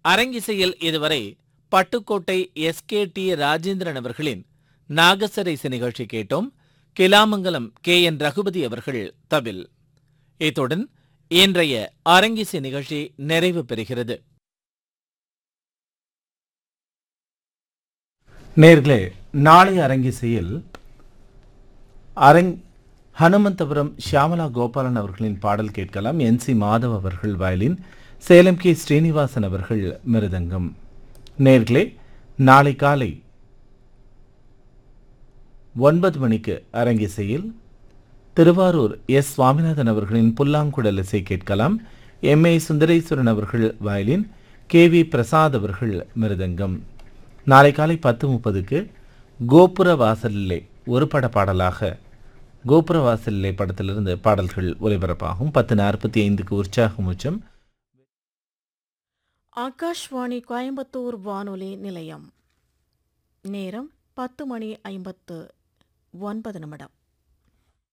அரங்கிசையில் இதுவரை Pattukkottai S K T Rajendran அவர்களின் நாகசரைசு நிகழ்ச்சி கேட்டோம் கிலாமங்கலம் கே என் ரகுபதி அவர்கள் தவில் இத்துடன் இன்றைய அரங்கிசை நிகழ்ச்சி நிறைவு பெறுகிறது நேர்களே நாளை அரங்கிசையில் அரங் ஹனுமந்தபுரம் ஷியாமலா கோபாலன் அவர்களின் பாடல் கேட்கலாம் என் சி மாதவ் அவர்கள் வயலின் சேலம் கே ஸ்ரீனிவாசன் அவர்கள் மிருதங்கம் நேர்களே நாளை காலை ஒன்பது மணிக்கு அரங்கிசையில் திருவாரூர் எஸ் சுவாமிநாதன் அவர்களின் புல்லாங்குழல் இசை கேட்கலாம் எம் ஏ சுந்தரேஸ்வரன் அவர்கள் வயலின் கே வி பிரசாத் அவர்கள் மிருதங்கம் நாளை காலை பத்து முப்பதுக்கு கோபுர வாசலிலே ஒரு பட பாடலாக கோபுர வாசலிலே படத்திலிருந்து பாடல்கள் ஒலிபரப்பாகும் பத்து நாற்பத்தி ஐந்துக்கு உற்சாகம் உச்சம் ஆகாஷ்வாணி கோயம்புத்தூர் வானொலி நிலையம் நேரம் பத்து மணி ஐம்பத்து ஒன்பது நிமிடம்